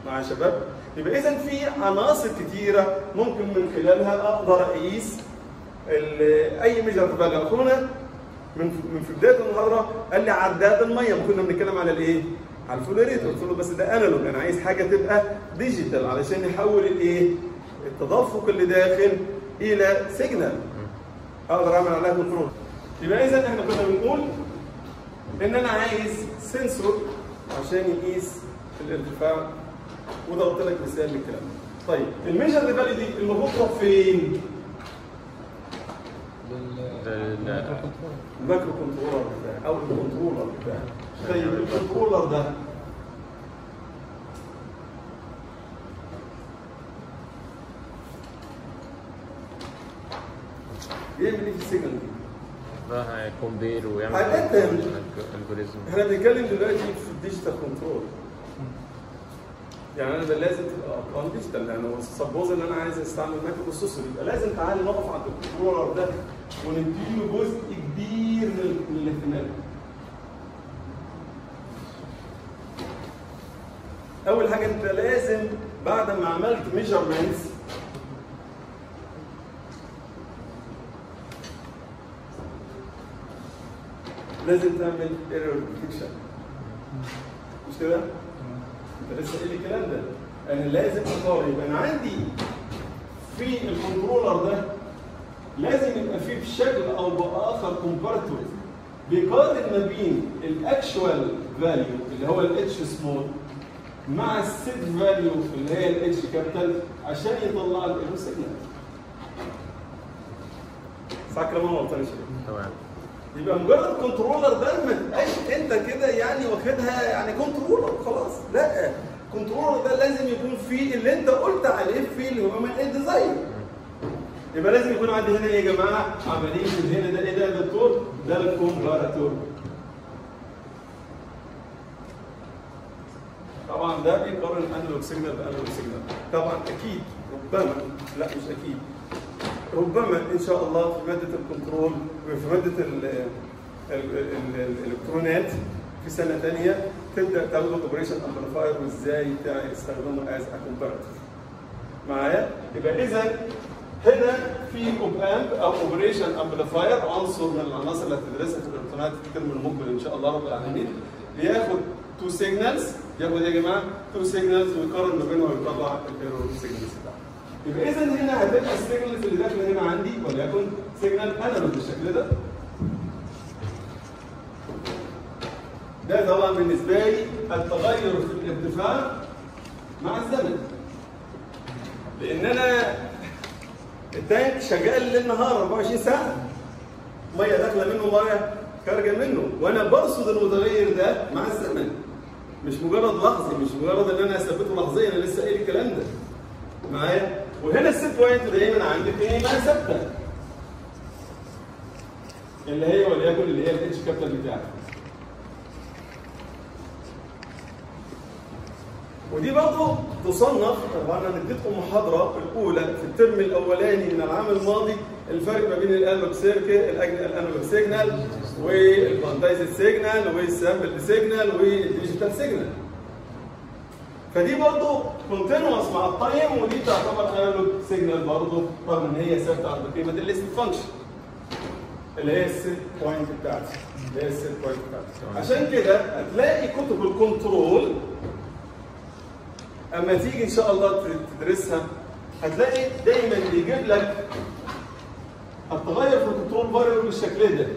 مع يا شباب يبقى اذا في عناصر كتيره ممكن من خلالها اقدر اقيس ال- اي ميجر فاليو اخونا من من في بدايه المحاضره قال لي عداد الميه ما كنا بنتكلم على الايه؟ على الفلوريتور قلت له بس ده انالوج انا عايز حاجه تبقى ديجيتال علشان يحول الايه؟ التدفق اللي داخل الى سيجنال اقدر اعمل عليها كنترول يبقى اذا احنا كنا بنقول ان انا عايز سنسور عشان يقيس الارتفاع وده قلت لك مثال للكلام ده. طيب الميجر فاليو دي المفروض تروح فين؟ المايكرو كنترولر بتاعي او الكنترولر بتاعي طيب الكنترولر ده بيعمل ايه في السيجنال دي؟ ده هيكمبير ويعمل عادة. الجوريزم احنا بنتكلم دلوقتي في الديجيتال كنترول يعني انا ده لازم تبقى ارقام ديجيتال لان هو سبوز ان انا عايز استعمل مايكرو بروسيسور يبقى لازم تعالى نقف عند الكنترولر ده ونديله جزء كبير من من الاهتمام اول حاجه انت لازم بعد ما عملت ميجرمنتس لازم تعمل ايرور ديتكشن مش كده؟ انت لسه قايل لي الكلام ده انا لازم اقارن يبقى انا عندي في الكنترولر ده لازم يبقى فيه بشكل او باخر كومبارتور بيقارن ما بين الاكشوال فاليو اللي هو الاتش سمول مع السيت فاليو اللي هي الاتش كابيتال عشان يطلع الايرور سيجنال صح كلام انا ولا تمام يبقى مجرد كنترولر ده ما تبقاش انت كده يعني واخدها يعني كنترولر خلاص لا كنترولر ده لازم يكون فيه اللي انت قلت عليه فيه اللي هو من الديزاين يبقى لازم يكون عندي هنا ايه يا جماعه عمليه من هنا ده ايه ده يا دكتور ده الكومباراتور طبعا ده بيقارن انالوج سيجنال بانالوج سيجنال طبعا اكيد ربما لا مش اكيد ربما ان شاء الله في ماده الكنترول وفي ماده ال ال- ال- الالكترونات في سنه ثانيه تبدا تاخد اوبريشن امبليفاير وازاي تع- تستخدمه از كومبارتيف معايا يبقى اذا هنا في اوب امب او اوبريشن امبليفاير عنصر من العناصر اللي هتدرسها في الالكترونات في الترم المقبل ان شاء الله رب العالمين بياخد تو سيجنالز ياخد ايه يا جماعه؟ تو سيجنالز ويقارن ما بينهم ويطلع الايرور سيجنالز بتاعته يبقى اذا هنا هتبقى السيجنالز اللي داخله هنا عندي وليكن سيجنال انالوج بالشكل ده ده طبعا بالنسبه لي التغير في الارتفاع مع الزمن لان انا التانك شغال ليل نهار 24 ساعه ميه داخله منه ميه خارجه منه وانا برصد المتغير ده مع الزمن مش مجرد لحظي مش مجرد ان انا اثبته لحظيا انا لسه قايل الكلام ده معايا وهنا السيت بوينت دايما عندي قيمه ثابته اللي هي وليكن اللي هي الاتش كابيتال بتاعتي ودي برضه تصنف طبعا انا اديتكم محاضره الاولى في الترم الاولاني من العام الماضي الفرق ما بين الانالوج سيركل الانالوج سيجنال والكوانتايزد سيجنال والسامبل سيجنال والديجيتال سيجنال فدي برضه كونتينوس مع التايم ودي تعتبر انالوج سيجنال برضه رغم ان هي ثابته عند قيمه الليست فانكشن اللي هي السيت بوينت بتاعتي اللي هي السيت بوينت بتاعتي عشان كده هتلاقي كتب الكنترول اما تيجي ان شاء الله تدرسها هتلاقي دايما بيجيب لك التغير في الكنترول فاريبل بالشكل ده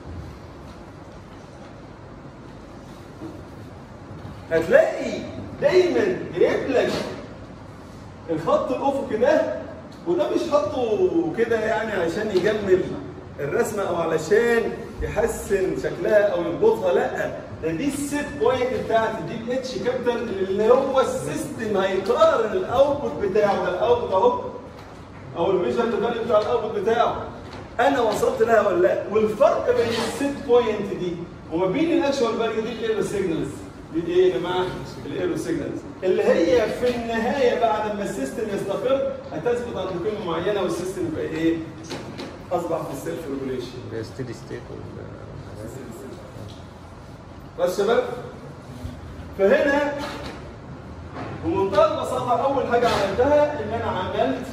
هتلاقي دايما جايب لك الخط الافقي ده وده مش حاطه كده يعني علشان يجمل الرسمه او علشان يحسن شكلها او يربطها لا ده دي السيت بوينت بتاعتي دي الاتش كابيتال اللي هو السيستم هيقارن الاوتبوت بتاعه ده الاوتبوت اهو او الميجر فاليو بتاع الاوتبوت بتاعه انا وصلت لها ولا لا والفرق بين السيت بوينت دي وما بين الاكشوال فاليو دي الايرو سيجنالز دي ايه يا جماعه؟ الايرو سيجنالز اللي هي في النهايه بعد ما السيستم يستقر هتثبت عند قيمه معينه والسيستم يبقى ايه؟ اصبح في السيلف ريجوليشن ستيدي ستيت بس شباب فهنا بمنتهى البساطه اول حاجه عملتها ان انا عملت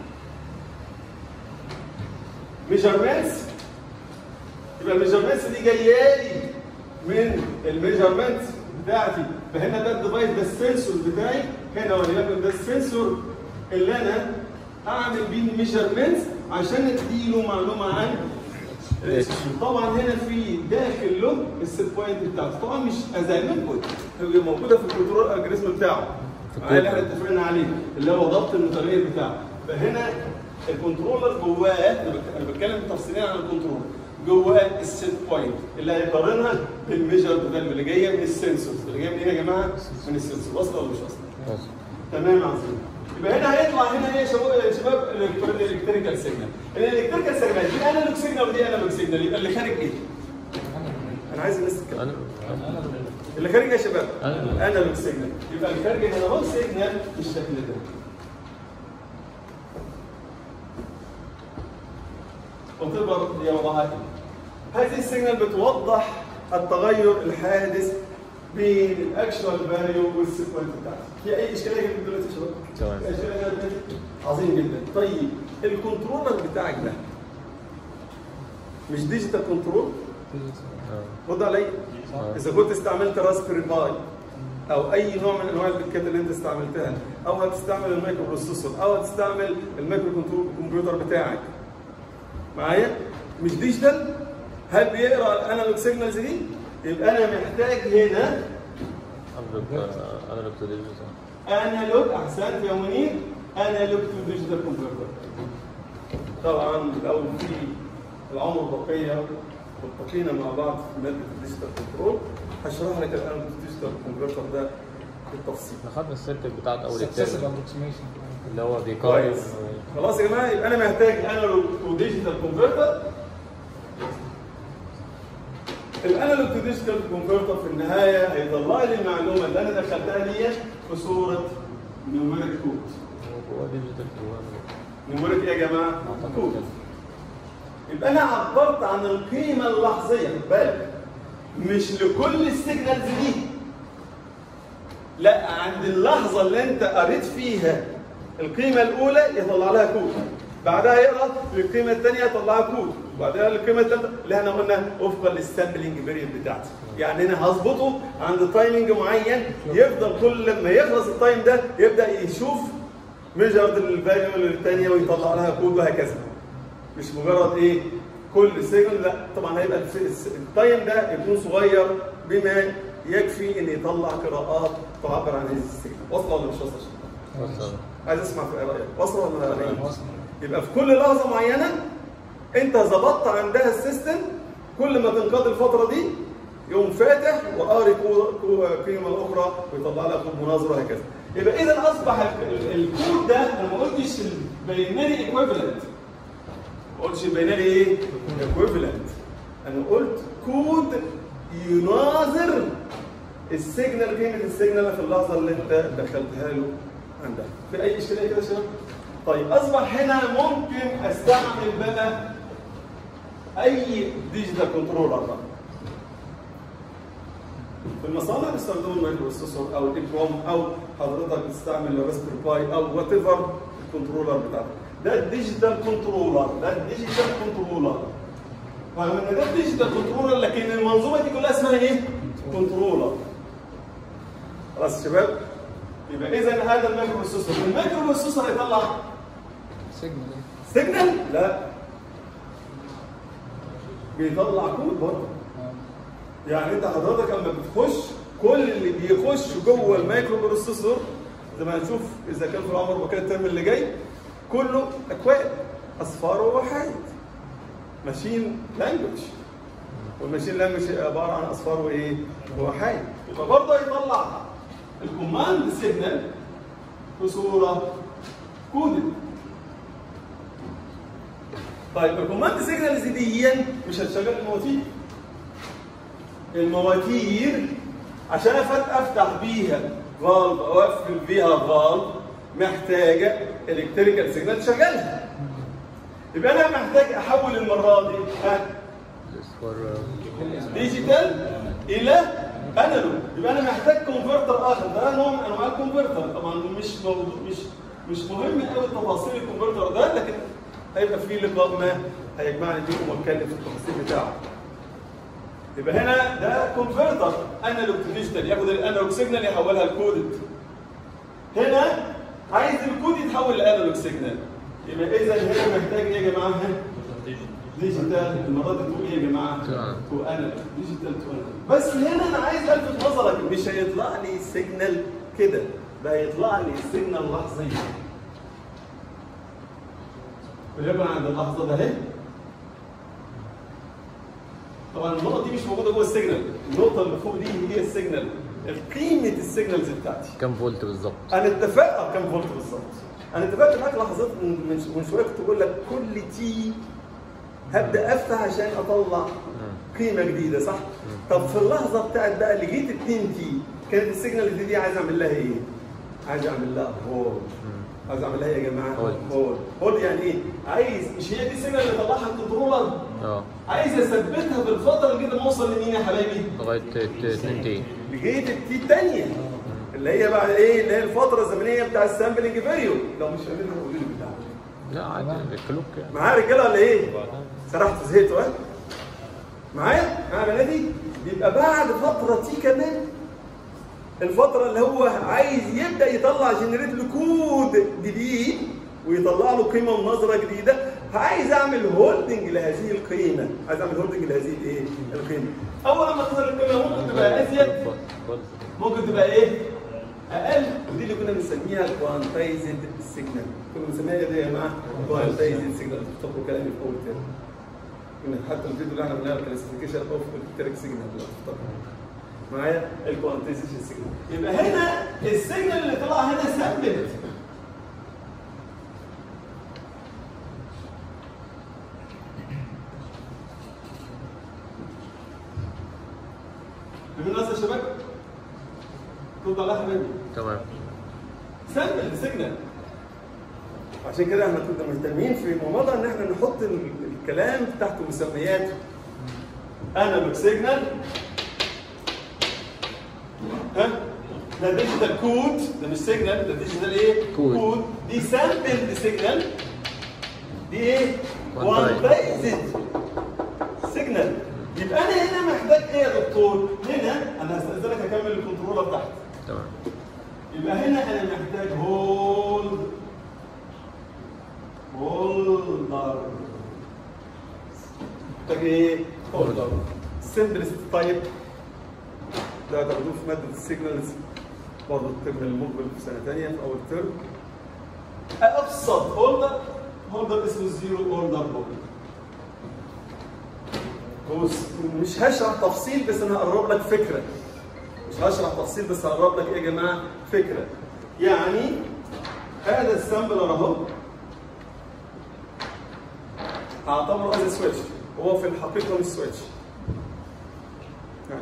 ميجرمنتس يبقى الميجرمنتس دي جايه لي من الميجرمنتس بتاعتي فهنا ده الديفايس ده السنسور بتاعي هنا وليكن ده السنسور اللي انا اعمل بيه الميجرمنتس عشان اديله معلومه عن طبعا هنا في داخل له السيت بوينت بتاعته طبعا مش ازايمنت هي موجوده في الكنترول الجوريزم بتاعه معايا اللي احنا اتفقنا عليه اللي هو ضبط المتغير بتاعه فهنا الكنترولر جواه انا بك- أنا بتكلم تفصيليا عن الكنترول جواه السيت بوينت اللي هيقارنها بالميجر بتاع اللي جايه من السنسورز اللي جايه من ايه يا جماعه؟ من السنسور واصله ولا مش واصله؟ بس. تمام يا عظيم يبقى هنا هيطلع هنا ايه يا شباب يا شباب الالكتريكال سيجنال الالكتريكال سيجنال دي انالوج سيجنال ودي انالوج سيجنال يبقى اللي خارج ايه؟ انا عايز الناس تتكلم انا اللي خارج يا شباب أنالوج. انالوج سيجنال يبقى اللي خارج انالوج سيجنال بالشكل ده وتقدر هي وضعها ايه؟ هذه السيجنال بتوضح التغير الحادث بين الاكشوال فاليو والسيكونس بتاعتها في اي اشكاليه كده دلوقتي يا شباب؟ تمام. في اشكاليه كده دلوقتي؟ عظيم جدا طيب الكنترولر بتاعك ده مش ديجيتال كنترول آه. رد علي آه. اذا كنت استعملت راسبيري باي او اي نوع من انواع البيتكات اللي انت استعملتها او هتستعمل المايكرو بروسيسور او هتستعمل المايكرو كنترول كمبيوتر بتاعك معايا مش ديجيتال هل بيقرا الانالوج سيجنالز دي يبقى انا محتاج هنا انالوج انالوج تو ديجيتال انالوج احسنت يا منير انالوج تو ديجيتال كمبيوتر طبعا لو في العمر بقيه والتقينا مع بعض في ماده الديجيتال كنترول هشرح لك الانالوج تو ديجيتال كمبيوتر ده بالتفصيل احنا خدنا السيركت بتاعت اول successive الترم approximation اللي هو بيقارن كويس خلاص يا جماعه يبقى انا محتاج انالوج تو ديجيتال كونفرتر الانالوج تو ديجيتال كونفرتر في النهايه هيطلع لي المعلومه اللي انا دخلتها دي في صوره نيوميريك كود هو ديجيتال نيوميريك ايه يا جماعه؟ اعتقد كود كده يبقى انا عبرت عن القيمه اللحظيه خد بالك مش لكل السيجنالز دي لا عند اللحظه اللي انت قريت فيها القيمه الاولى يطلع لها كود بعدها يقرا القيمه الثانيه يطلع لها كود وبعدها القيمه الثالثه اللي احنا قلنا وفقا للسامبلنج بيريد بتاعتي يعني انا هظبطه عند تايمنج معين يفضل كل ما يخلص التايم ده يبدا يشوف ميجرد الفاليو الثانيه ويطلع لها كود وهكذا مش مجرد ايه كل سيجنال لا طبعا هيبقى الف- الس- التايم ده يكون صغير بما يكفي ان يطلع قراءات تعبر عن هذه السيجنال واصله ولا مش واصله؟ وصل عايز اسمع في رايك واصله ولا لا؟ وصل. يبقى في كل لحظه معينه انت ظبطت عندها السيستم كل ما تنقضي الفتره دي يقوم فاتح وقاري كو- كو- قيمه اخرى ويطلع لك كود مناظر وهكذا يبقى اذا اصبح ال- ال- الكود ده انا ما قلتش البينري ايكويفالنت ما قلتش البينري ايه؟ ايكويفالنت انا قلت كود يناظر السيجنال قيمه السيجنال في اللحظه اللي انت دخلتها له عندها في اي اشكاليه كده يا شباب؟ طيب اصبح هنا ممكن استعمل بقى اي ديجيتال كنترولر بقى في المصانع بيستخدموا المايكرو بروسيسور او الايكروم او حضرتك بتستعمل الراسبيري باي او وات ايفر الكنترولر بتاعك ده الديجيتال كنترولر ده الديجيتال كنترولر رغم ان ده الديجيتال كنترولر لكن المنظومه دي كلها اسمها ايه؟ كنترولر خلاص يا شباب يبقى اذا هذا المايكرو بروسيسور المايكرو بروسيسور هيطلع سيجنال سيجنال لا بيطلع كود برضه يعني انت حضرتك لما بتخش كل اللي بيخش جوه المايكرو بروسيسور زي ما هنشوف اذا كان في العمر بقيه الترم اللي جاي كله اكواد اصفار ووحايد ماشين لانجوج والماشين لانجوج عباره عن اصفار وايه؟ ووحايد يبقى برضه يطلع الكوماند سيجنال في صوره كودد طيب الكوماند سيجنالز دي مش هتشغل المواتير المواتير عشان أفت- افتح بيها فالف او اقفل بيها فالف محتاجه الكتريكال سيجنال تشغلها يبقى انا محتاج احول المره دي ها الاصفار ديجيتال الى انالوج يبقى انا محتاج كونفرتر اخر ده نوع من انواع الكونفرتر طبعا مش موضوع مش مش مهم قوي تفاصيل الكونفرتر ده لكن هيبقى في لقاء ما هيجمعني بيكم واتكلم في التفاصيل بتاعه يبقى هنا ده كونفرتر انالوج تو ديجيتال ياخد الانالوج سيجنال يحولها لكودد هنا عايز الكود يتحول لانالوج سيجنال يبقى اذا هنا محتاج ايه يا جماعه؟ ديجيتال المره دي تقول ايه يا جماعه؟ آه. تو انالوج ديجيتال تو انالوج بس هنا انا عايز الفت نظرك مش هيطلع لي سيجنال كده ده هيطلع لي سيجنال لحظيه وليكن عند اللحظه ده اهي طبعا النقطه دي مش موجوده جوه السيجنال النقطه اللي فوق دي هي السيجنال قيمه السيجنالز بتاعتي كم فولت بالظبط انا اتفقت كام فولت بالظبط انا اتفقت معاك لحظات من من- من شويه كنت بقول لك كل تي هبدا افتح عشان اطلع قيمه جديده صح؟ طب في اللحظه بتاعت بقى اللي جيت 2 تي كانت السيجنال اللي دي عايز اعمل لها ايه؟ عايز اعمل لها هولد عايز اعمل لها ايه يا جماعه؟ هولد. هولد هولد يعني ايه؟ عايز مش هي دي السيجنال اللي طلعها الكنترولر اه عايز اثبتها في الفتره اللي كده ما اوصل لمين يا حبايبي؟ لغايه 2 تي لقيت التي الثانيه اللي هي بعد ايه اللي هي الفتره الزمنيه بتاع السامبلنج فاليو لو مش فاهمين قولوا لي بتاع لا عادي الكلوك يعني معايا رجاله ولا ايه؟ سرحت زهقتوا ها؟ معايا؟ معايا يا بناتي؟ يبقى بعد فتره تي كمان الفتره اللي هو عايز يبدا يطلع جنريت له كود جديد ويطلع له قيمه ونظره جديده عايز اعمل هولدنج لهذه القيمه عايز اعمل هولدنج لهذه الايه؟ القيمه اول لما تظهر القيمه ممكن تبقى ازيد ممكن تبقى ايه؟ اقل ودي اللي كنا بنسميها كوانتايزد سيجنال كنا بنسميها ايه دي يا جماعه؟ كوانتايزد سيجنال تفتكروا كلامي في اول ترم كنا حتى الفيديو اللي احنا بنعمل كلاسيفيكيشن اوف الكتريك سيجنال لو تفتكروا معايا الكوانتايزيشن سيجنال يبقى هنا السيجنال اللي طلع هنا ثابت بمين يا شباب؟ تفضل يا حبيبي تمام سامبل سيجنال عشان كده احنا كنا مهتمين في مضى ان احنا نحط ال- الكلام تحت مسميات انالوج سيجنال ها ده ديجيتال كود ده مش سيجنال ده ديجيتال ايه؟ كود. دي سامبل سيجنال دي ايه؟ Quantized. كوانتايزد سيجنال يبقى انا هنا محتاج ايه يا دكتور؟ هنا انا هستاذنك اكمل الكنترولر تحت تمام يبقى هنا انا محتاج هولد هولدر محتاج ايه؟ هولدر سمبلست تايب ده تاخدوه في ماده السيجنالز برضه الترم المقبل في سنه ثانيه في اول ترم ابسط هولدر هولدر اسمه الزيرو هولدر هولدر بص مش هشرح تفصيل بس انا هقرب لك فكره مش هشرح تفصيل بس هقرب لك ايه يا جماعه فكره يعني هذا السامبلر اهو هعتبره از سويتش هو في الحقيقه مش سويتش يعني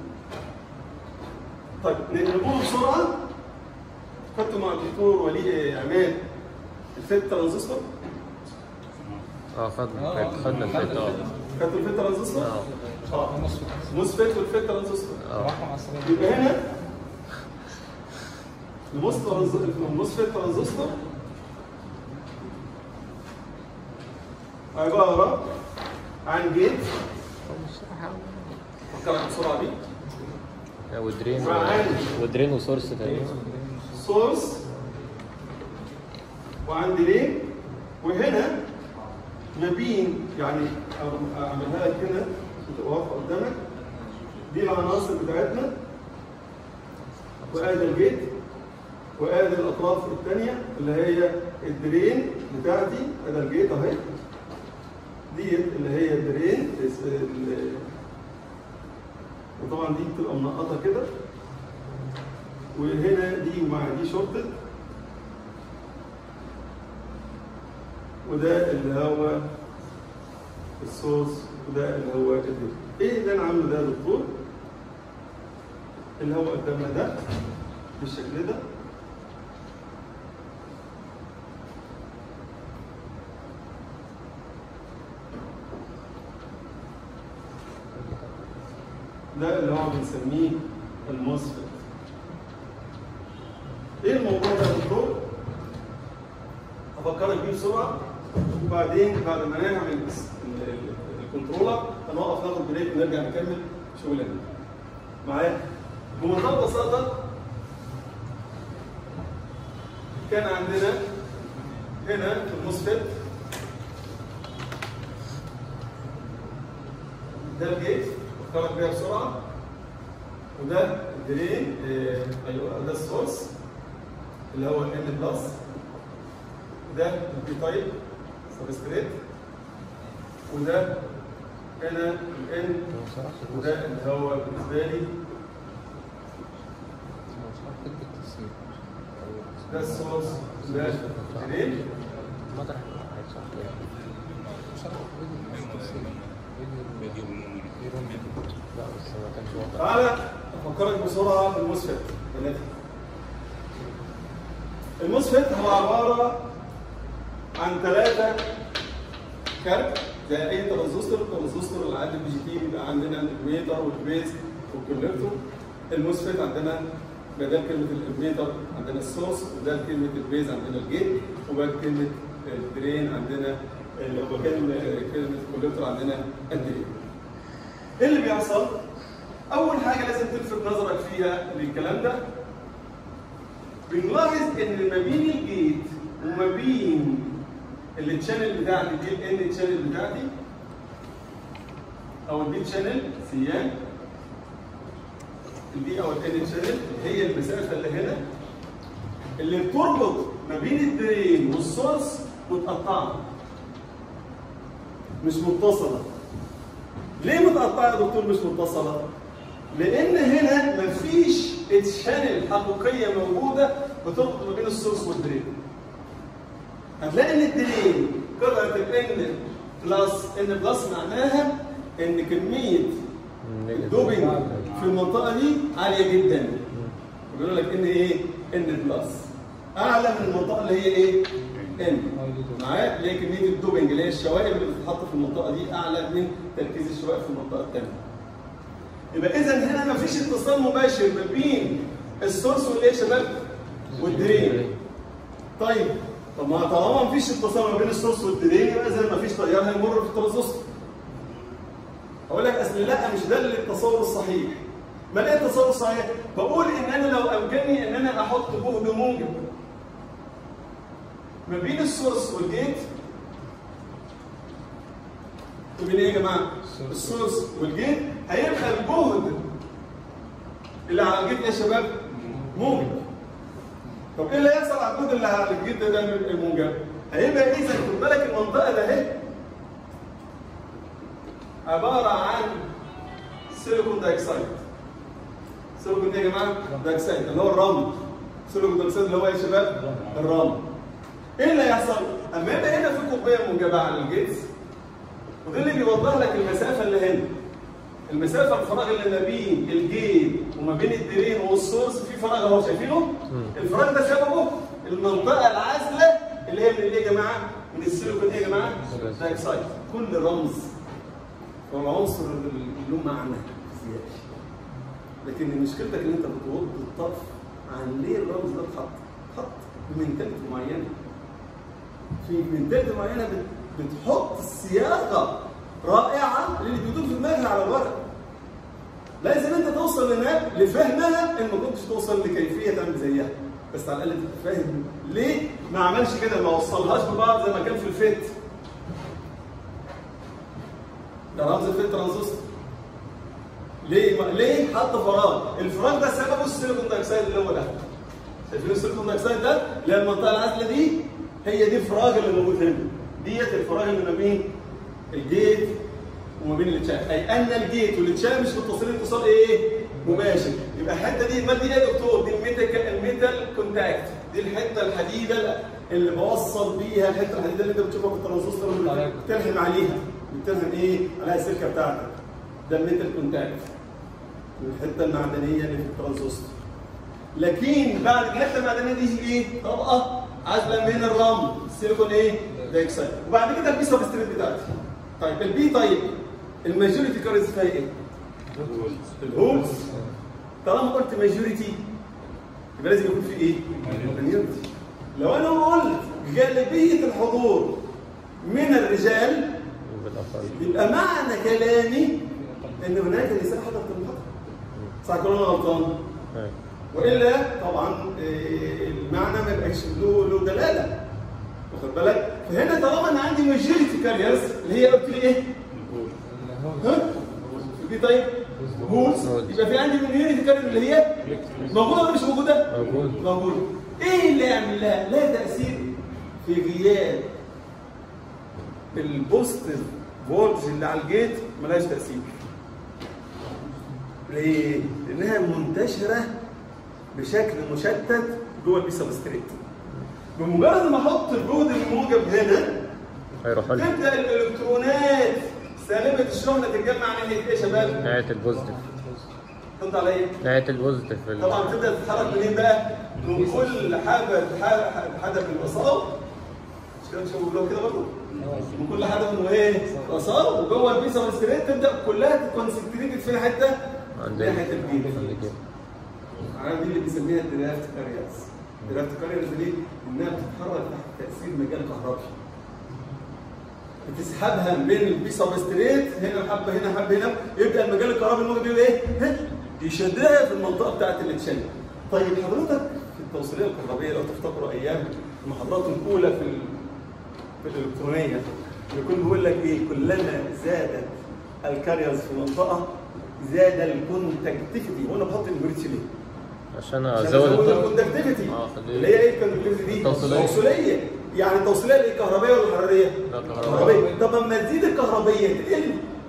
طيب نقول بسرعه خدتوا مع الدكتور ولي عماد الفيت ترانزستور اه خدنا خدنا الفيت اه خدتوا الفيت ترانزستور؟ اه اه موسفيت والفيت ترانزستور اه راحوا مع السلامة يبقى هنا الموس ترانزستور الموسفيت ترانزستور عبارة عن جيت فكرت بسرعة دي لا، ودرين معانا. ودرين وسورس تقريبا سورس وعندي ليه وهنا ما بين يعني أو- اعملها لك هنا تبقى واقفه قدامك دي العناصر بتاعتنا وادي الجيت وادي الاطراف الثانيه اللي هي الدرين بتاعتي ادي الجيت اهي ديت اللي هي الدرين اس- ال- وطبعا دي بتبقى منقطه كده وهنا دي ومع دي شورتد وده اللي هو الصوص وده اللي هو الدين ايه اللي انا عامله ده يا دكتور اللي هو قدامنا ده بالشكل ده ده اللي هو بنسميه الموسفيت ايه الموضوع ده يا دكتور؟ هفكرك بيه بسرعه وبعدين بعد ما نعمل الس- ال- ال- الكنترولر هنقف ناخد بريك ونرجع نكمل شغلنا معايا بمنتهى البساطه كان عندنا هنا في الموسفيت ده الجيت اتحرك بيها بسرعه وده الدرين آه، ايوه ده السورس اللي هو الان بلس وده البي تايب سبستريت وده هنا الان وده اللي هو بالنسبه لي ده السورس ده الدرين مطرح هيتصح لا بس ما كانش واضح تعالى افكرك بسرعه بالموسفيت بناتي الموسفيت هو عباره عن ثلاثه كارت زي اي ترانزستور الترانزستور اللي عند البي جي تي بيبقى عندنا الاميتر والبيز والكوليكتور الموسفيت عندنا بدل كلمه الاميتر عندنا السورس وبدل كلمه البيز عندنا الجيت وبدل كلمه الدرين عندنا وكلمه كلمه الكوليكتور عندنا الدرين ايه اللي بيحصل؟ اول حاجه لازم تلفت نظرك فيها للكلام ده بنلاحظ ان ما بين الجيت وما بين التشانل بتاعتي دي الان تشانل بتاعتي او البي تشانل سيان البي او الان تشانل هي المسافه اللي هنا اللي بتربط ما بين الدرين والسورس متقطعه مش متصله ليه متقطعه يا دكتور مش متصله؟ لان هنا مفيش تشانل حقيقيه موجوده بتربط ما بين السورس والدرين. هتلاقي ان الدرين قطعه الان بلس ان بلس معناها ان كميه الدوبنج في المنطقه دي عاليه جدا. بيقول لك ان ايه؟ ان بلس. اعلى من المنطقه اللي هي ايه؟ ان. معايا اللي هي كميه الدوبنج اللي هي الشوائب اللي بتتحط في المنطقه دي اعلى من تركيز الشوائب في المنطقه الثانيه. يبقى اذا هنا مفيش اتصال مباشر ما بين السورس والايه يا شباب؟ والدرين. طيب طب ما طالما مفيش اتصال ما بين السورس والدرين يبقى اذا مفيش تيار هيمر في الترانزستور. اقول لك اصل لا مش ده اللي التصور الصحيح. ما ايه التصور الصحيح؟ بقول ان انا لو امكنني ان انا احط جهد موجب ما بين السورس والجيت وبين ايه يا جماعه؟ السورس والجيت هيبقى الجهد اللي على الجيت يا شباب موجب. طب ايه اللي هيحصل على الجهد اللي على الجيت ده ده موجب؟ هيبقى اذا خد بالك المنطقه ده اهي عباره عن سيليكون دايكسايد. سيليكون ايه يا جماعه؟ دايكسايد اللي هو الرمل. سيليكون دايكسايد اللي هو ايه يا شباب؟ الرمل. ايه اللي هيحصل؟ اما يبقى هنا في قطبيه موجبه على الجيتس وده اللي بيوضح لك المسافه اللي هنا. المسافه الفراغ اللي ما بين الجيت وما بين الدرين والسورس في فراغ اهو شايفينه؟ الفراغ ده سببه المنطقه العازله اللي هي من ايه يا جماعه؟ من السيليكون ايه يا جماعه؟ دايكسايد. كل رمز والعنصر اللي له معنى سياسي. لكن مشكلتك ان انت بتوض الطرف عن ليه الرمز ده اتحط؟ اتحط بمنتاليتي معينه. في منتاليتي معينه بت- بتحط صياغه رائعه للي بيدور في دماغها على الورق. لازم انت توصل هناك لفهمها ان ما كنتش توصل لكيفيه تعمل زيها. بس على الاقل تبقى فاهم ليه ما عملش كده ما وصلهاش ببعض زي ما كان في الفيت. ده رمز الفيت ترانزستور. ليه ليه حط فراغ؟ الفراغ ده سببه السيليكون دايوكسيد اللي هو ده. شايفين السيليكون دايوكسيد ده؟ اللي هي المنطقه العازله دي هي دي الفراغ اللي موجود هنا. ديت الفراغ اللي ما بين الجيت وما بين التشان، اي ان الجيت والتشان مش متصلين اتصال ايه؟ مباشر. يبقى الحته دي امال دي ايه يا دكتور؟ دي الميتال الميتال كونتاكت، دي الحته الحديده اللي بوصل بيها الحته الحديده اللي انت بتشوفها في الترانزستور اللي بتلحم عليها. بتلحم ايه؟ عليها السلكه بتاعتك. ده الميتال كونتاكت. الحته المعدنيه اللي في الترانزستور. لكن بعد الحته المعدنيه دي ايه؟ طبقه عازله من الرمل السيليكون ايه؟ دايكسايد وبعد كده البي سبستريت بتاعتي. طيب البي طيب الماجوريتي كارنت فيها ايه؟ الهولز طالما قلت ماجوريتي يبقى لازم يكون في ايه؟ ماجوريتي لو انا قلت غالبيه الحضور من الرجال بالاقل يبقى معنى كلامي ان هناك نساء حضرت المحاضره صح كده ولا أنا غلطان؟ أيوة. والا طبعا إيه، المعنى ما يبقاش له له دلاله واخد بالك؟ فهنا طالما انا عندي ماجوريتي كاريرز اللي هي قلت لي ايه؟ ها؟ دي طيب؟ هوز يبقى في عندي ماجوريتي كارير اللي هي موجوده ولا مش موجوده؟ موجود موجوده ايه اللي يعمل لها؟ لا تاثير في غياب البوزيتيف فولتج اللي على الجيت ملهاش تاثير ليه؟ لانها منتشره بشكل مشتت جوه البي سبستريت بمجرد ما احط الجهد الموجب هنا هيروحوا لي تبدا الالكترونات سالبه الشحنه تتجمع ناحيه ايه يا شباب؟ نهاية البوزيتيف رد عليا نهاية البوزيتيف في ال- طبعا تبدا تتحرك منين بقى؟ من كل حدث حدث الوساط مش كده مش بيقولوا كده برضه؟ من كل حدث من ايه؟ وساط وجوه البي سبستريت تبدا كلها تكونسنتريتد فين حته؟ عند ناحيه عند البيت الجيم. العالم دي اللي بيسميها الدرافت كاريرز الدرافت كاريرز دي انها بتتحرك تحت تاثير مجال كهربي بتسحبها من البي سبستريت هنا حبه هنا حبه هنا يبدا المجال الكهربي الموجب يبقى ايه؟ ها؟ يشدها في المنطقه بتاعت التشانل طيب حضرتك في التوصيليه الكهربائيه لو تفتكروا ايام المحاضرات الاولى في ال... في الالكترونيه يكون بيقول لك ايه كلما زادت الكاريرز في منطقه زاد الكونتاكتيفيتي وانا بحط البريتش ليه؟ عشان عشان ازود ازود الط- الكوندكتيفيتي اه، خليه- اللي هي ايه الكوندكتيفيتي دي؟ توصيلية. توصيليه يعني التوصيليه اللي كهربائيه ولا حراريه؟ لا، كهربائية. طب اما تزيد الكهربيه تقل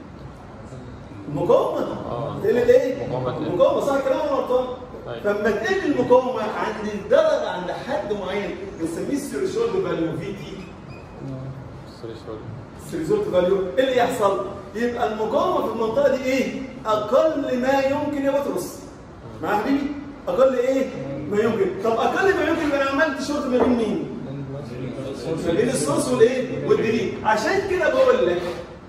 المقاومه اه. تقل ايه؟ المقاومة تقل. المقاومه صح كلام ولا غلطان؟ أيوة. فلما تقل المقاومه عند الدرجه عند حد معين بنسميه الثريشولد فاليو في تي سوري سوري الثريشولد فاليو ايه اللي يحصل؟ يبقى المقاومه في المنطقه دي ايه؟ اقل ما يمكن يا بطرس معايا يا حبيبي؟ اقل ايه؟ ما يمكن طب اقل ما يمكن يبقى انا عملت شورت ما بين مين؟ ما بين الصوص والايه؟ والدليل عشان كده بقول لك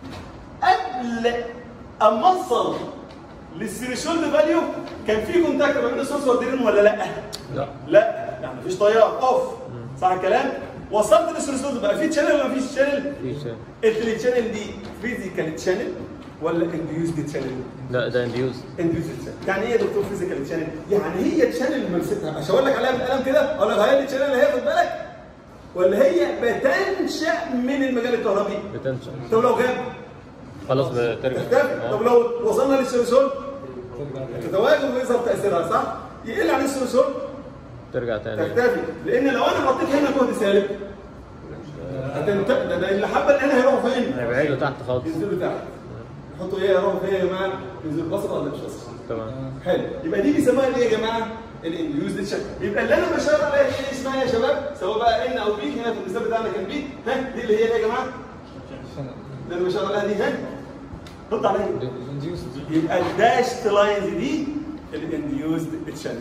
قبل اما اوصل للثريشولد فاليو كان في كونتاكت ما بين الصوص والدليل ولا لا؟ لا لا يعني مفيش تيار اوف صح الكلام؟ وصلت للثريشولد بقى في تشانل ولا مفيش تشانل؟ في شيء التشانل دي فيزيكال تشانل ولا انديوزد تشانل؟ لا ده انديوز انديوزد تشانل يعني ايه يا دكتور فيزيكال تشانل؟ يعني هي تشانل اللي ممسكها مش هقول لك عليها بالقلم كده اقول لك هي التشانل اللي هياخد بالك ولا هي بتنشا من المجال الكهربي؟ بتنشأ طب لو غاب خلاص بترجع تختفي طب اه. لو وصلنا للسيرسول تتواجد ويظهر تاثيرها صح؟ يقل عن السيرسول ترجع تاني تختفي لان لو انا حطيت هنا جهد سالب هتنت- ده ده اللي حبه اللي هنا هيروحوا فين؟ هيبعدوا تحت خالص ينزلوا تحت يحطوا ايه يروحوا فين يا جماعه؟ ينزلوا بصره ولا مش بصره؟ تمام حلو يبقى دي بيسموها ايه يا جماعه؟ الانديوزد شكل يبقى اللي انا بشاور عليها دي ايه اسمها يا شباب؟ سواء بقى ان او بي هنا في المثال بتاعنا كان بي ها دي اللي هي ايه يا جماعه؟ اللي انا بشاور عليها دي ها؟ رد عليا يبقى الداشت لاينز دي الانديوزد تشانل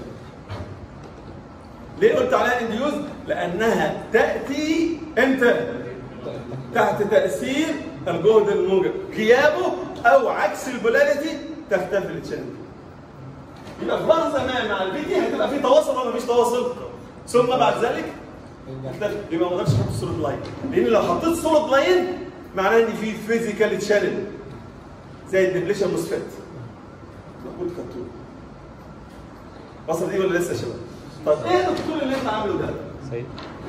ليه قلت عليها انديوز؟ لانها تاتي امتى؟ تحت تاثير الجهد الموجب غيابه او عكس البولاريتي تختفي التشانل يبقى في لحظه ما مع البي تي هتبقى في تواصل ولا مفيش تواصل؟ ثم بعد ذلك تختفي يبقى ما اقدرش احط سوليد لاين لان لو حطيت سوليد لاين معناه ان في فيزيكال تشانل زي الدبليشن موسفيت مقبول خدتوه وصل دي ولا لسه يا شباب؟ طب ايه الدكتور اللي انت عامله ده؟ سيد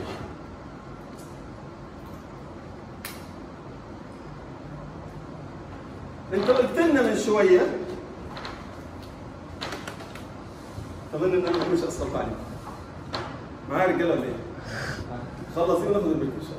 انت قلت لنا من شويه اظن ان انا مش اصرف عليك معايا رجاله ولا ايه؟ خلص يلا ناخد البيت ان شاء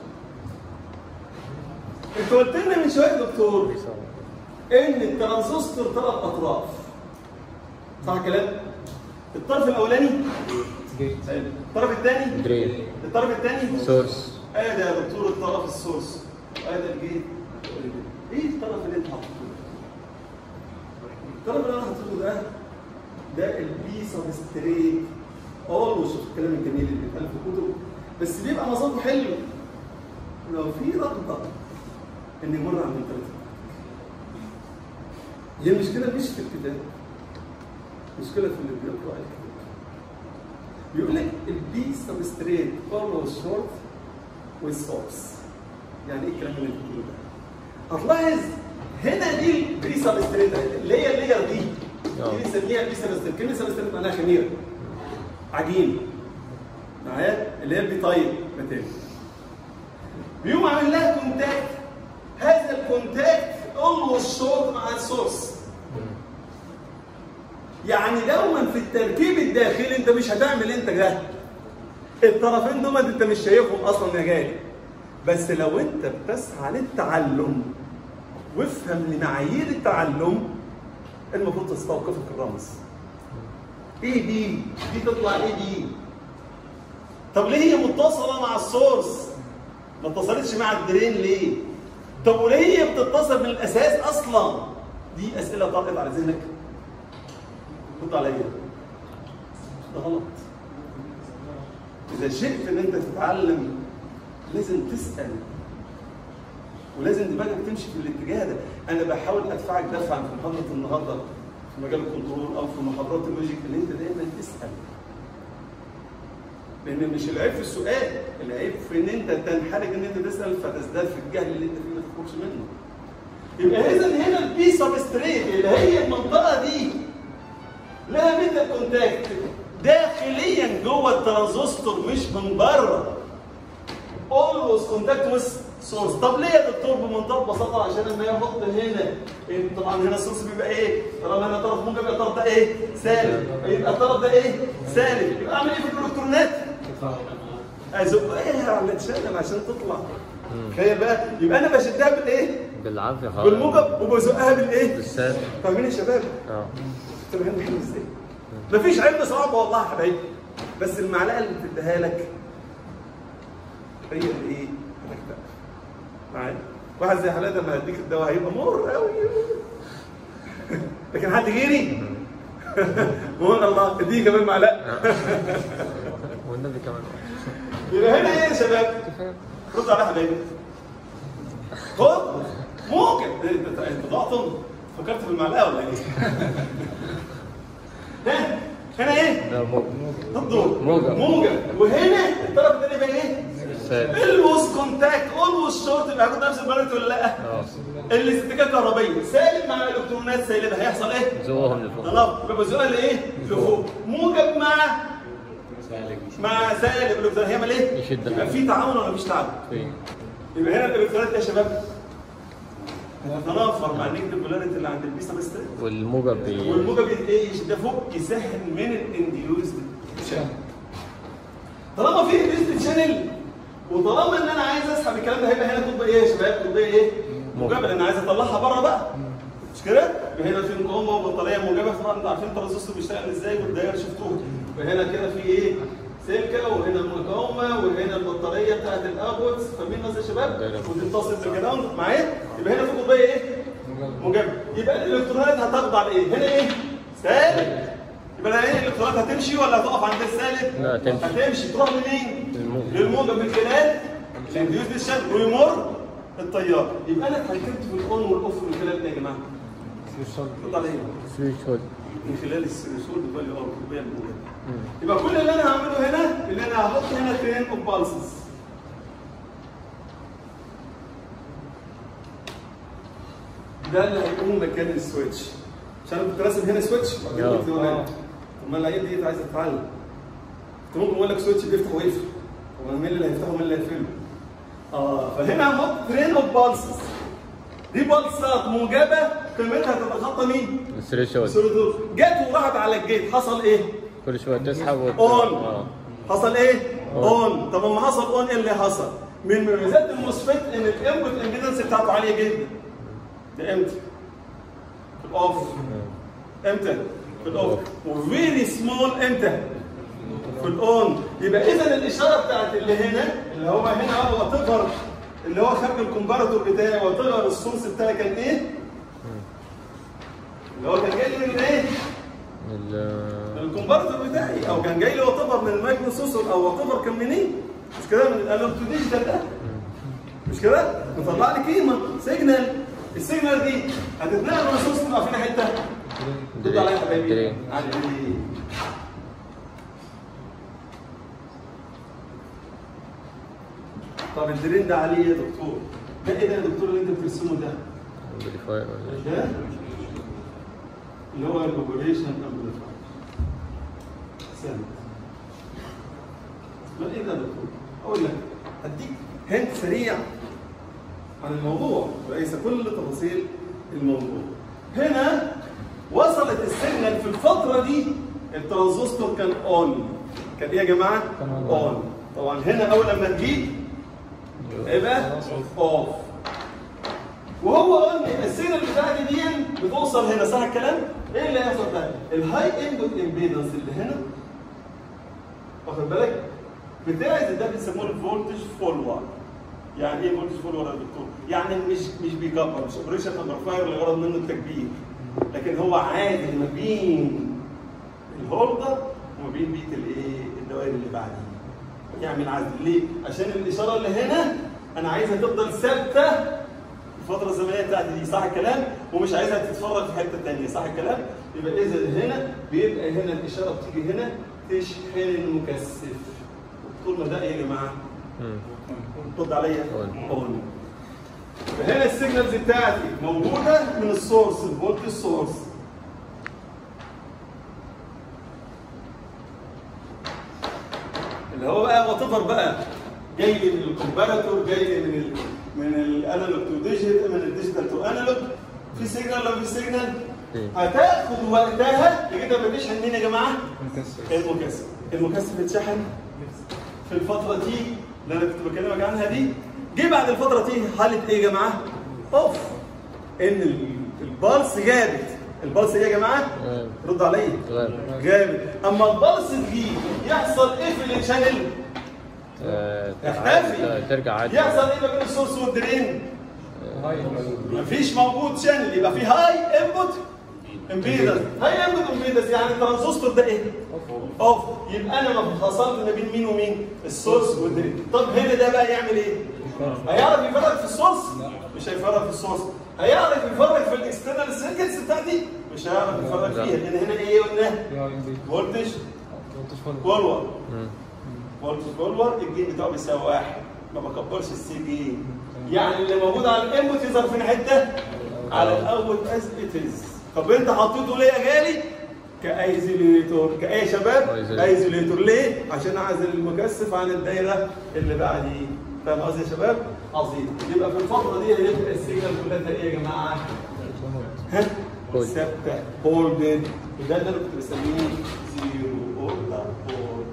الله انت قلت لنا من شويه يا دكتور بيصور ان الترانزستور ثلاث اطراف صح الكلام؟ الطرف الاولاني حلو. الطرف الثاني درين الطرف الثاني سورس ادي يا دكتور الطرف السورس ادي الجيت ايه الطرف اللي انت حاطه الطرف اللي انا حاطه ده ده البي سبستريت اول شوف الكلام الجميل اللي بيتقال في الكتب بس بيبقى مظهره حلو لو في رغبه ان يمر على المنتاليتي هي المشكله مش في الكتاب مشكله في اللي بيقرا الكتاب بيقول لك البي سبستريت فولو شورت والسورس يعني ايه الكلام اللي انت بتقوله ده؟ هتلاحظ هنا دي البي سبستريت اللي هي اللير دي آه. دي بنسميها البي سبستريت كلمه سبستريت معناها خميره عجين معايا اللي هي البي طيب ماتيريال بيقوم عامل لها كونتاكت هذا الكونتاكت اولويز شورت مع السورس يعني دوما في التركيب الداخلي انت مش هتعمل انت ده الطرفين دول انت مش شايفهم اصلا يا جاي بس لو انت بتسعى للتعلم وافهم لمعايير التعلم المفروض تستوقفك الرمز ايه دي؟ دي تطلع ايه دي؟ طب ليه هي متصلة مع السورس؟ ما اتصلتش مع الدرين ليه؟ طب وليه هي بتتصل من الاساس اصلا؟ دي اسئله طرقت على ذهنك؟ رد عليا ده غلط اذا شئت ان انت تتعلم لازم تسال ولازم دماغك تمشي في الاتجاه ده انا بحاول ادفعك دفعا في محاضره النهارده في مجال الكنترول او في محاضرات اللوجيك ان انت دايما تسال لان مش العيب في السؤال العيب في ان انت تنحرج ان انت تسال فتزداد في الجهل اللي انت فيه ما تخرجش منه يبقى اذا هنا البي سبستريت اللي هي المنطقه دي لها ميتال كونتاكت داخليا جوه الترانزستور مش من بره اولويز كونتاكت ويز سورس طب ليه يا دكتور بمنتهى البساطه عشان لما يحط هنا إيه، طبعا هنا السورس بيبقى ايه؟ طالما هنا طرف موجب يبقى الطرف ده ايه؟ سالب يبقى الطرف ده ايه؟ سالب يبقى اعمل ايه في الالكترونات؟ ازق ايه على الشانل عشان تطلع تخيل بقى يبقى انا بشدها بالايه؟ بالعافيه خالص بالموجب وبزقها بالايه؟ بالسالب فاهمين يا شباب؟ اه تمام حلو ازاي؟ مفيش علم صعب والله يا حبايبي بس المعلقه اللي بتديها لك هي اللي ايه؟ هتكتب معايا؟ واحد زي حالاتي لما هديك الدواء هيبقى مر قوي لكن حد غيري بقول الله اديني كمان معلقه والنبي كمان يبقى هنا ايه يا شباب؟ رد عليها يا حبايبي خد ممكن انت انت ضعتم فكرت في المعلقه ولا ايه؟ ها هنا ايه؟ لا مو ضده موجب. موجب وهنا الطرف الثاني بقى ايه؟ سالب الوز كونتاكت اولوز شورت يبقى هاخد نفس البلد ولا لا؟ اه الاستكاكه كهربيه سالب مع الكترونات سالبه هيحصل ايه؟ زوهم لفوق تنافر يبقى بزقها لايه؟ لفوق موجب مع سالب مع سالب الالكترون هيعمل ايه؟ يشد يبقى في تعاون ولا مفيش تعاون؟ في يبقى هنا الالكترونات إيه يا شباب تتنافر مع النيجاتيف بولاريتي اللي عند البيسا بستريت والموجب بي والموجب ايه يشد فوق يسهل من الانديوزد شانل طالما في انديوزد شانل وطالما ان انا عايز اسحب الكلام ده هيبقى هنا قطبه ايه يا شباب؟ قطبيه ايه؟ موجبه لان عايز اطلعها بره بقى مش كده؟ يبقى هنا في مقاومه وبطاريه موجبه طبعا انتوا عارفين الترانزستور بيشتغل ازاي والدايره شفتوه يبقى هنا كده في ايه؟ سلكه وهنا المقاومه وهنا البطاريه بتاعت الاوتبوتس فاهمين قصدي يا شباب؟ دايرة. وتتصل بالجراوند معايا؟ يبقى هنا في قطبيه ايه؟ موجبه يبقى الالكترونات هتخضع لايه؟ هنا ايه؟ سالب يبقى هنا ايه الالكترونات هتمشي ولا هتقف عند السالب؟ لا، هتمشي. هتمشي تروح منين؟ للموجب. للموجب من خلال الانديوز بالشد ويمر التيار يبقى انا اتحكمت في الاون والاوف من خلال ايه يا جماعه؟ رد عليا سويتش هول من خلال السيرسول بالي اه القطبيه الموجبه يبقى كل اللي انا هعمله هنا اللي انا هحط هنا ترين اوف بالسز ده اللي هيقوم مكان السويتش عشان انا كنت راسم هنا سويتش وأجيب لك آه. دي ولا طب ما العيال دي عايزه تتعلم كنت ممكن اقول لك سويتش بيفتح ويقفل طب مين اللي هيفتحه ومين اللي هيقفله؟ اه فهنا هحط ترين اوف بالسز دي بالسات موجبه قيمتها تتخطى مين؟ الثريش هول السوليدور جت وراحت على الجيت حصل ايه؟ كل شويه تسحب وت... اون اه حصل ايه؟ أون. اون طب لما حصل اون ايه اللي حصل؟ من مميزات الموسفيت ان الانبوت امبيدنس بتاعته عاليه جدا ده امتى؟ في الاوف امتى؟ في الاوف وفيري سمول امتى؟ في الاون يبقى اذا الاشاره بتاعت اللي هنا اللي هو هنا هو تظهر اللي هو خارج الكومباراتور بتاعي وتظهر السورس بتاعي كان ايه؟ اللي هو كان جاي لي من ايه؟ ال- الكومبارتر بتاعي او كان جاي لي واتفر من المايكرو بروسيسور او واتفر كان منين مش كده من الالوت ديجيتال ده مش كده مطلع لي قيمه سيجنال السيجنال دي هتتنقل من السورس تبقى فين حته رد عليا يا حبايبي درين. على الدرين طب الدرين ده عليه ايه يا دكتور؟ ده ايه ده يا دكتور اللي انت بترسمه ده؟ امبليفاير ولا ده اللي هو الاوبريشن امبليفاير سنت ما ايه ده يا دكتور؟ اقول لك هديك هنت سريع عن الموضوع وليس كل تفاصيل الموضوع هنا وصلت السيجنال في الفتره دي الترانزستور كان اون كان ايه يا جماعه؟ كان on. اون طبعا هنا اول لما تجيب يبقى اوف وهو اون يبقى السيجنال بتاعتي دي بتوصل هنا صح الكلام؟ ايه اللي هيحصل ده؟ الهاي انبوت امبيدنس اللي هنا واخد بالك؟ بتاعت ده بيسموه الفولتج فولور يعني ايه فولتج فولور يا دكتور؟ يعني مش مش بيكبر مش اوبريشن امبليفاير اللي غرض منه التكبير لكن هو عادل ما بين الهولدر وما بين بيت الايه الدوائر اللي بعديه يعمل عزل ليه؟ عشان الاشاره اللي هنا انا عايزها تفضل ثابته الفترة الزمنية بتاعتي دي صح الكلام ومش عايزها تتفرج في حتة تانية صح الكلام يبقى إذا هنا بيبقى هنا الإشارة بتيجي هنا تشحن المكثف طول ما ده إيه يا جماعة؟ مم. رد عليا On. اون فهنا السيجنالز بتاعتي موجودة من السورس الفولت السورس اللي هو بقى وات بقى جاي من الكومباراتور جاي من ال من الانالوج تو ديجيتال من الديجيتال تو انالوج في سيجنال ولا في سيجنال إيه. هتاخد وقتها لغايه ما تشحن مين يا جماعه؟ مكسر المكثف المكثف اتشحن في الفتره دي اللي انا كنت بكلمك عنها دي جه بعد الفتره دي حاله ايه يا جماعه؟ اوف ان ال- البلس جابت البلس ايه يا جماعه؟ غاب. رد عليا غاب. جامد اما البلس تجيب يحصل ايه في الشانل؟ آه، اختفي ترجع عادي يحصل ايه ما بين السورس والدرين؟ هاي مفيش موجود شانل يبقى في هاي انبوت امبيدنس هاي انبوت امبيدنس يعني الترانزستور ده ايه؟ اوف يبقى انا ما فصلت ما بين مين ومين؟ السورس والدرين طب هنا ده بقى يعمل ايه؟ هيعرف يفرق في السورس؟ مش هيفرق في السورس هيعرف يفرق في الاكسترنال سيركتس بتاعتي؟ مش هيعرف يفرق لا. فيها لان هنا ايه قلنا؟ في هاي ام بي فولتج فولتج فولور مم. فولتج فولور الجين بتاعه بيساوي واحد ما بكبرش السي جين يعني اللي موجود على الانبوت يظهر فين حته؟ على الاوت از ات از طب انت حطيته ليه يا غالي؟ كايزوليتور كايه يا شباب؟ Isolator. ايزوليتور ليه؟ عشان اعزل المكثف عن الدايره اللي بعديه فاهم قصدي يا شباب؟ عظيم يبقى في الفتره دي هيبقى السيجنال كلها ايه يا جماعه؟ ها؟ Hold. ثابته هولدد وده اللي انا كنت بسميه زيرو اوردر هولد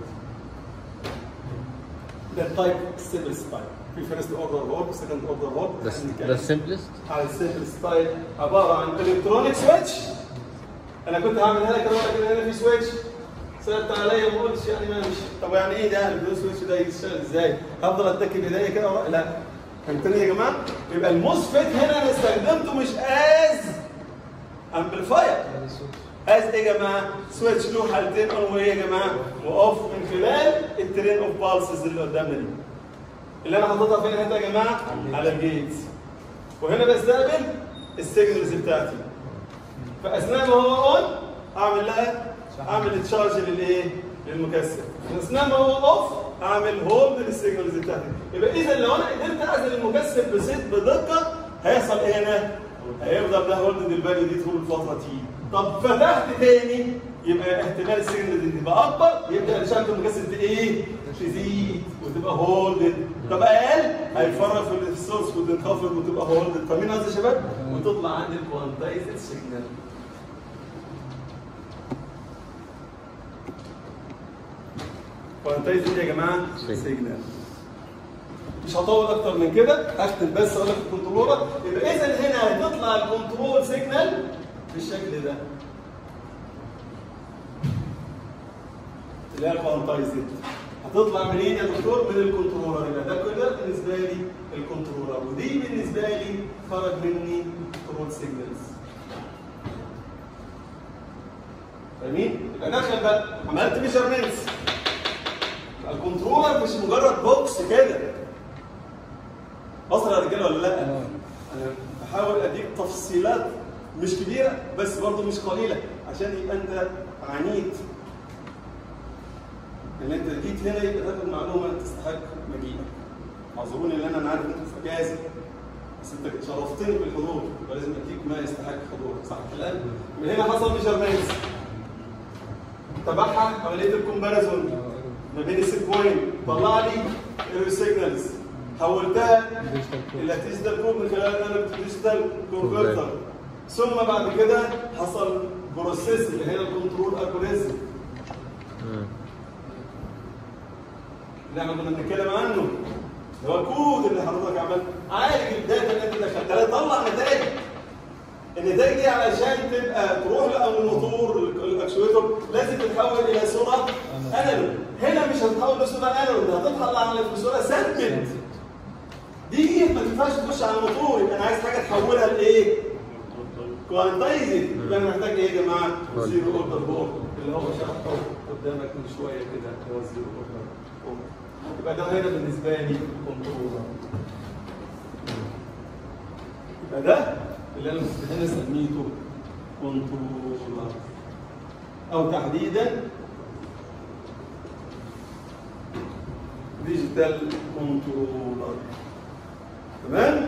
ده التايب سيمبل ستايل في فيرست اوردر هولد وسكند اوردر هولد ده ده السمبلست على السيمبل ستايل عباره عن الكترونيك سويتش انا كنت هعملها لك انا كده هنا في سويتش سالت عليا ما قلتش يعني ما مش طب يعني ايه ده البلو سويتش ده يشتغل ازاي؟ هفضل اتكي بايديا كده ورا لا فهمتني يا جماعه؟ يبقى الموسفيت هنا انا استخدمته مش از امبليفاير هذا الصوت از ايه يا جماعه؟ سويتش له حالتين اون وايه يا جماعه؟ واوف من خلال الترين اوف بالسز اللي قدامنا دي. اللي انا حاططها فين هنا يا جماعه؟ على الجيت. وهنا بستقبل السيجنالز بتاعتي. فاثناء ما هو اون اعمل لها اعمل تشارج للايه؟ للمكثف. اثناء ما هو اوف اعمل هولد للسيجنالز بتاعتي. يبقى اذا لو انا قدرت اعزل المكثف بزيت بدقه هيحصل ايه هنا؟ هيفضل ده هولد الفاليو دي طول الفتره دي. طب فتحت تاني يبقى احتمال السيجنال دي تبقى اكبر يبدا اشاره المكثف دي ايه؟ تزيد وتبقى هولد طب اقل هيفرغ في السورس وتنخفض وتبقى هولد فاهمين قصدي يا شباب؟ وتطلع عندي الكوانتايزد سيجنال كوانتايزد يا جماعه Signal. سيجنال مش هطول اكتر من كده اختم بس اقول لك الكنترولر يبقى اذا هنا هتطلع الكنترول سيجنال بالشكل ده اللي هي الكوانتايزد هتطلع منين يا دكتور؟ من الكنترولر يبقى ده كده بالنسبه لي الكنترولر ودي بالنسبه لي خرج مني كنترول سيجنالز فاهمين؟ يبقى دخل بقى عملت ميجرمنتس الكنترولر مش مجرد بوكس كده وصل يا رجاله ولا لا؟ آه. انا بحاول اديك تفصيلات مش كبيره بس برضه مش قليله عشان يبقى انت عنيت ان انت جيت هنا يبقى تاخد معلومه تستحق مجيئك اعذروني ان انا انا عارف ان انتوا في اجازه بس انت شرفتني بالحضور ولازم اديك ما يستحق حضورك صح الكلام؟ من هنا حصل ميجرمنتس تبعها عمليه الكومباريزون ما بين السيت بوينت طلع لي السيجنالز حولتها الى ديجيتال كود من خلال انا ديجيتال كونفرتر ثم بعد كده حصل بروسيس اللي هي الكنترول الجوريزم مم. اللي احنا كنا بنتكلم عنه اللي هو الكود اللي حضرتك عملت عالج الداتا اللي انت دخلتها طلع نتائج النتائج دي علشان تبقى تروح لاول الموتور الاكشويتور لازم تتحول الى صوره انالوج هنا مش هتتحول لصوره انالوج هتطلع على صوره سيجمنت دي ما تنفعش تخش على الموتور يبقى انا عايز حاجه تحولها لايه؟ كوانتايزد يبقى انا محتاج ايه يا جماعه؟ زيرو اوردر بورد اللي هو شرحته قدامك من شويه كده اللي هو الزيرو اوردر بورد يبقى ده هنا بالنسبه لي كنترولر يبقى ده اللي انا هنا سميته كنترولر او تحديدا ديجيتال كنترولر تمام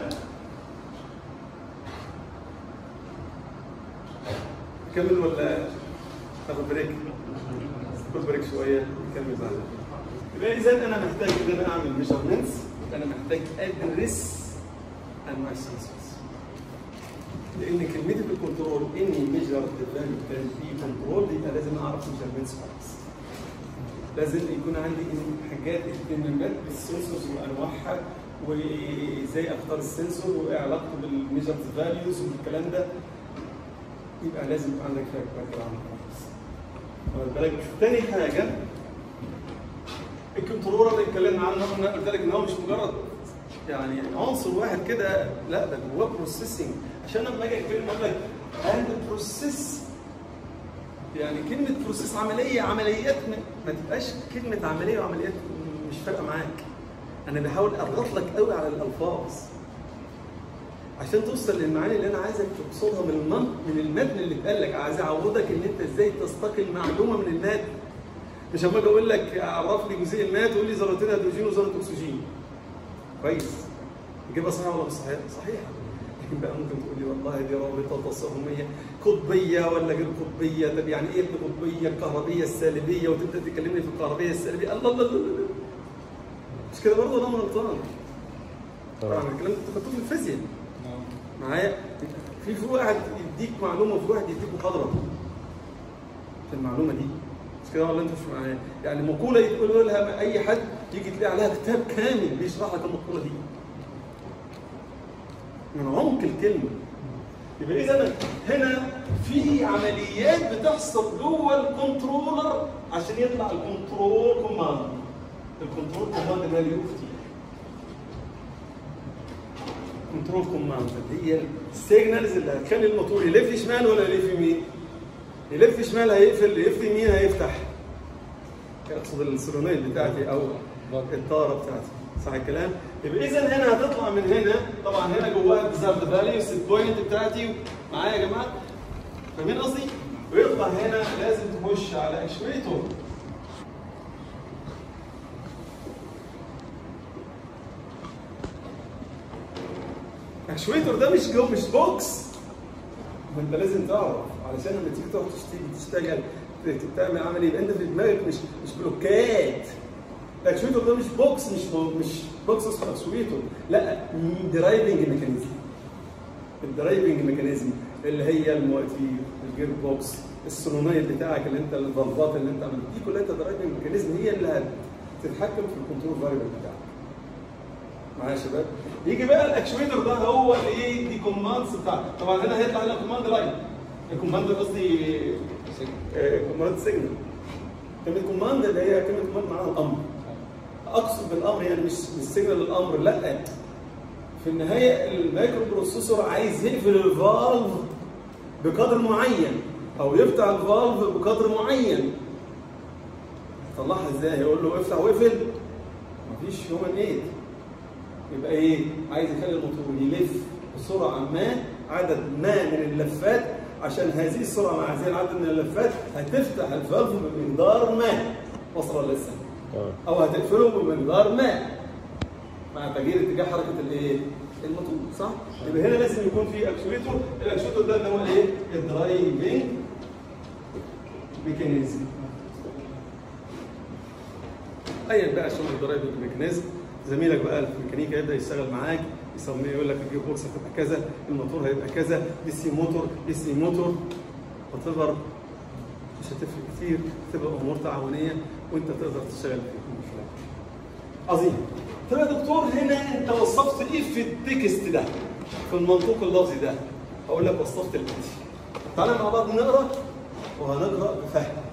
كمل ولا تاخد بريك خد بريك شويه نكمل بعدين يبقى اذا انا محتاج ان انا اعمل ميجرمنتس انا محتاج ادرس انواع السنسورز لان كلمتي في الكنترول اني ميجر فاليو كان في كنترول يبقى لازم اعرف ميجرمنتس كويس لازم يكون عندي حاجات اهتمامات بالسنسورز وانواعها وازاي اختار السنسور وايه علاقته بالميجرد فاليوز والكلام ده يبقى لازم يبقى عندك فيها باك جراوند كويس واخد بالك تاني حاجه الكنترولر اللي اتكلمنا عنه قلنا قلت لك ان هو مش مجرد يعني عنصر واحد كده لا ده جواه بروسيسنج عشان لما اجي اتكلم اقول لك اند بروسيس يعني كلمه بروسيس عمليه عمليات ما, ما تبقاش كلمه عمليه وعمليات مش فارقه معاك انا بحاول اضغط لك قوي على الالفاظ عشان توصل للمعاني اللي انا عايزك تقصدها من المن من المتن اللي اتقال لك عايز اعودك ان انت ازاي تستقي المعلومه من المتن مش اما اجي اقول لك عرف لي جزيء الماء تقول لي ذرتين هيدروجين وذره اكسجين كويس اجابه صحيحه ولا مش صحيحه؟ صحيحه لكن بقى ممكن تقول لي والله دي رابطه تصاهميه قطبيه ولا غير قطبيه طب يعني ايه القطبيه الكهربيه السالبيه وتبدا تكلمني في الكهربيه السالبيه الله الله الله الله مش كده برضه انا غلطان طبعا طبعا الكلام ده كنت في الفيزياء معايا في في واحد يديك معلومه وفي واحد يديك محاضره في المعلومه دي مش كده ولا انت مش معايا يعني مقوله يقول لها اي حد يجي تلاقي عليها كتاب كامل بيشرح لك المقوله دي من عمق الكلمه يبقى اذا هنا في عمليات بتحصل جوه الكنترولر عشان يطلع الكنترول كوماند الكنترول كوماند اللي هي اليو اف تي كنترول كوماند اللي هي السيجنالز اللي هتخلي الموتور يلف شمال ولا يلف يمين يلف شمال هيقفل يلف يمين هيفتح اقصد السولونيد بتاعتي او الطاره بتاعتي صح الكلام؟ يبقى اذا هنا هتطلع من هنا طبعا هنا جواها ديزارد فاليو السيت بوينت بتاعتي معايا يا جماعه فاهمين قصدي؟ ويطلع هنا لازم تخش على اكشويتور اكشويتور ده مش جو مش بوكس ما انت لازم تعرف علشان لما تيجي تروح تشتغل تشتغل ت- تعمل عمل يبقى انت في دماغك مش مش بلوكات الاكشويتور ده مش بوكس مش مش بوكس اسمه اكشويتور لا درايفنج ميكانيزم الدرايفنج ميكانيزم اللي هي المواتير الجير بوكس السولونايد بتاعك اللي انت الفالفات اللي انت عملت دي كلها درايفنج ميكانيزم هي اللي هتتحكم في الكنترول فاريبل بتاعك معايا يا شباب يجي بقى الاكشويتر ده هو الايه دي كوماندز بتاعته طبعا هنا هيطلع لنا كوماند لاين الكوماند قصدي آه، كوماند سيجنال كلمه كوماند اللي هي كلمه كوماند معناها الامر اقصد بالامر يعني مش مش سيجنال الامر لا في النهايه المايكرو بروسيسور عايز يقفل الفالف بقدر معين او يفتح الفالف بقدر معين طلعها ازاي يقول له افتح واقفل مفيش هيومن ايد يبقى ايه عايز يخلي الموتور يلف بسرعه ما عدد ما من اللفات عشان هذه السرعه مع هذه العدد من اللفات هتفتح الفالف بمقدار ما وصل لسه اه او هتقفله بمقدار ما مع تغيير اتجاه حركه الايه؟ الموتور صح؟ يبقى هنا لازم يكون في اكشويتور، الاكشويتور ده اللي هو الايه؟ الدرايفنج ميكانيزم. ايا بقى شغل الدرايفنج ميكانيزم زميلك بقى في الميكانيكا يبدا يشتغل معاك يسميه يقول لك الجير بوكس هتبقى كذا، الموتور هيبقى كذا، دي سي موتور، دي سي موتور وات مش هتفرق كتير تبقى امور تعاونيه وانت تقدر تشتغل فيها عظيم طب يا دكتور هنا انت وصفت ايه في التكست ده في المنطوق اللفظي ده هقول لك وصفت الاتي تعالى مع بعض نقرا وهنقرا بفهم